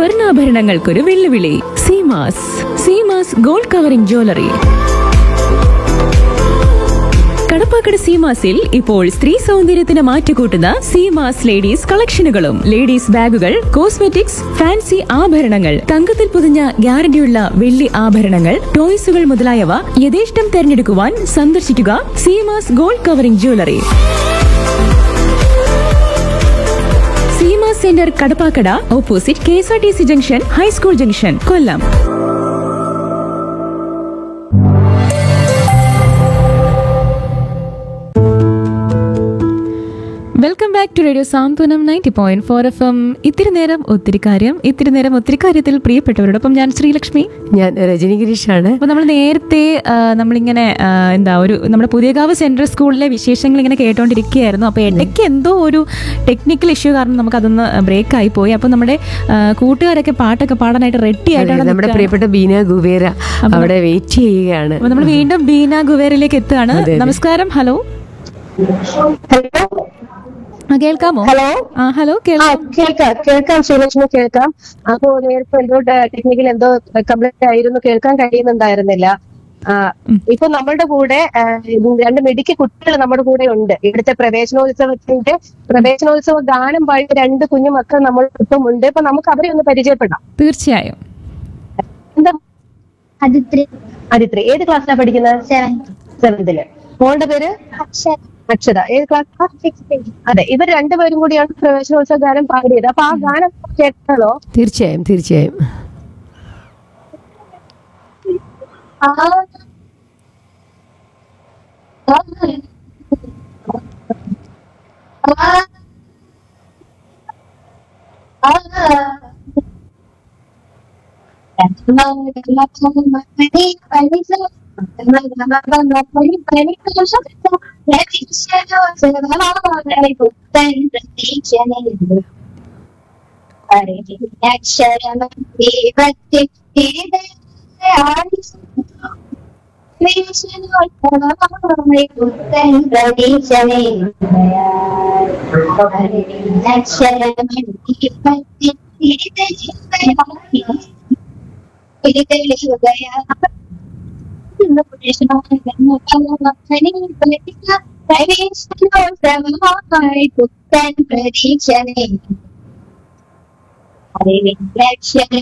സ്വർണ്ണാഭരണങ്ങൾക്കൊരു വെല്ലുവിളി Seemas Seemas gold covering jewellery Kadappakada സീമാസിൽ ഇപ്പോൾ സ്ത്രീ സൗന്ദര്യത്തിന് മാറ്റുകൂട്ടുന്ന സീമാസ് ലേഡീസ് കളക്ഷനുകളും ലേഡീസ് ബാഗുകൾ കോസ്മെറ്റിക്സ് ഫാൻസി ആഭരണങ്ങൾ തങ്കത്തിൽ പൊതിഞ്ഞ ഗ്യാരണ്ടിയുള്ള വെള്ളി ആഭരണങ്ങൾ ടോയ്സുകൾ മുതലായവ യഥേഷ്ടം തെരഞ്ഞെടുക്കുവാൻ സന്ദർശിക്കുക Seemas gold covering jewellery Seema centre Kadappakada opposite K S R T C junction high school junction Kollam welcome back to radio Santhwanam ninety point four F M ഇത്തിരി നേരം ഒത്തിരി കാര്യം ഇത്തിരി നേരം ഒത്തിരി കാര്യത്തിൽ പ്രിയപ്പെട്ടവരോടൊപ്പം ഞാൻ ശ്രീലക്ഷ്മി ഞാൻ രജനി ഗിരീഷാണ് അപ്പോൾ നമ്മൾ നേരത്തെ ആ, നമ്മളിങ്ങനെ ആ, എന്താ ഒരു നമ്മുടെ പുതിയകാവ് സെൻട്രൽ സ്കൂളിലെ വിശേഷങ്ങൾ ഇങ്ങനെ കേട്ടോണ്ടിരിക്കുകയായിരുന്നു അപ്പോൾ ഇടയ്ക്ക് എന്തോ ഒരു ടെക്നിക്കൽ ഇഷ്യൂ കാരണം നമുക്ക് അതൊന്ന് ബ്രേക്ക് ആയി പോയി അപ്പോൾ നമ്മുടെ ആ, കൂട്ടുകാരൊക്കെ പാട്ടൊക്കെ പാടാനായിട്ട് റെഡി ആയിട്ടാണ് നമ്മുടെ നിൽക്കുകയാണ്. പ്രിയപ്പെട്ട ബീന ഗുബേര അവിടെ വെയിറ്റ് ചെയ്യുകയാണ് അപ്പോൾ നമ്മൾ വീണ്ടും ബീന ഗുവേറിലേക്ക് എത്തുകയാണ് അതെ, അതെ. നമസ്കാരം ഹലോ ആ, കേൾക്കാമോ ഹലോ ആ ഹലോ ആ കേൾക്കാം കേൾക്കാം കേൾക്കാം ശ്രീലക്ഷ്മി കേൾക്കാം അപ്പോ നേരത്തെ എന്തോ ടെക്നിക്കൽ എന്തോ കംപ്ലൈന്റ് ആയിരുന്നു കേൾക്കാൻ കഴിയുന്നുണ്ടായിരുന്നില്ല ആ, ഇപ്പൊ നമ്മളുടെ കൂടെ ആ, ഇത് രണ്ട് മെഡിക്കൽ കുട്ടികൾ നമ്മുടെ കൂടെ ഉണ്ട് ഇവിടുത്തെ പ്രവേശനോത്സവത്തിന്റെ പ്രവേശനോത്സവ ഗാനം പാടിയ രണ്ട് കുഞ്ഞു മക്കൾ നമ്മൾക്കൊപ്പം ഉണ്ട് ഇപ്പൊ നമുക്ക് അവരെ ഒന്ന് പരിചയപ്പെടാം തീർച്ചയായും എന്താ അതിത്രി ആദിത്രി ഏത് ക്ലാസ്സിലാണ് പഠിക്കുന്നത് സെവൻ സെവന്തില് മോളുടെ പേര് അക്ഷര അക്ഷത ഏത് ക്ലാസ് സിക്സ് അതെ ഇവർ രണ്ടുപേരും കൂടിയാണ് പ്രവേശനോത്സവ ഗാനം പാടിയത് അപ്പൊ ആ ഗാനം കേട്ടാലോ തീർച്ചയായും തീർച്ചയായും പ്രതീക്ഷ